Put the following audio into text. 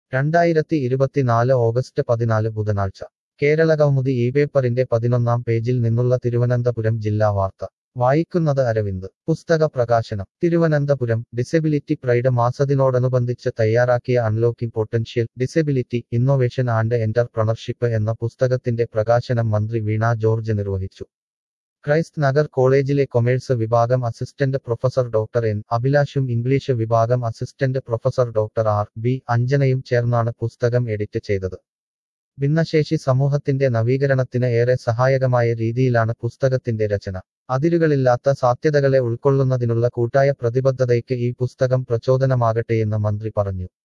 രണ്ടായിരത്തി ഇരുപത്തിനാല് ഓഗസ്റ്റ് പതിനാല് ബുധനാഴ്ച കേരളകൗമുദി ഈ പേപ്പറിന്റെ പതിനൊന്നാം പേജിൽ നിന്നുള്ള തിരുവനന്തപുരം ജില്ലാ വാർത്ത വായിക്കുന്നത് അരവിന്ദ് പുസ്തക പ്രകാശനം തിരുവനന്തപുരം ഡിസബിലിറ്റി പ്രൈഡ് മാസത്തിനോടനുബന്ധിച്ച് തയ്യാറാക്കിയ unlocking potential disability innovation and entrepreneurship എന്ന പുസ്തകത്തിന്റെ പ്രകാശനം മന്ത്രി വീണ ജോർജ് നിർവഹിച്ചു ക്രൈസ്റ്റ് നഗർ കോളേജിലെ കൊമേഴ്സ് വിഭാഗം അസിസ്റ്റന്റ് പ്രൊഫസർ ഡോക്ടർ എൻ അഭിലാഷും ഇംഗ്ലീഷ് വിഭാഗം assistant professor doctor R B അഞ്ജനയും ചേർന്നാണ് പുസ്തകം എഡിറ്റ് ചെയ്തത് ഭിന്നശേഷി സമൂഹത്തിന്റെ നവീകരണത്തിന് ഏറെ സഹായകമായ രീതിയിലാണ് പുസ്തകത്തിന്റെ രചന അതിരുകളില്ലാത്ത സാധ്യതകളെ ഉൾക്കൊള്ളുന്നതിനുള്ള കൂട്ടായ പ്രതിബദ്ധതയ്ക്ക് ഈ പുസ്തകം പ്രചോദനമാകട്ടെയെന്ന് മന്ത്രി പറഞ്ഞു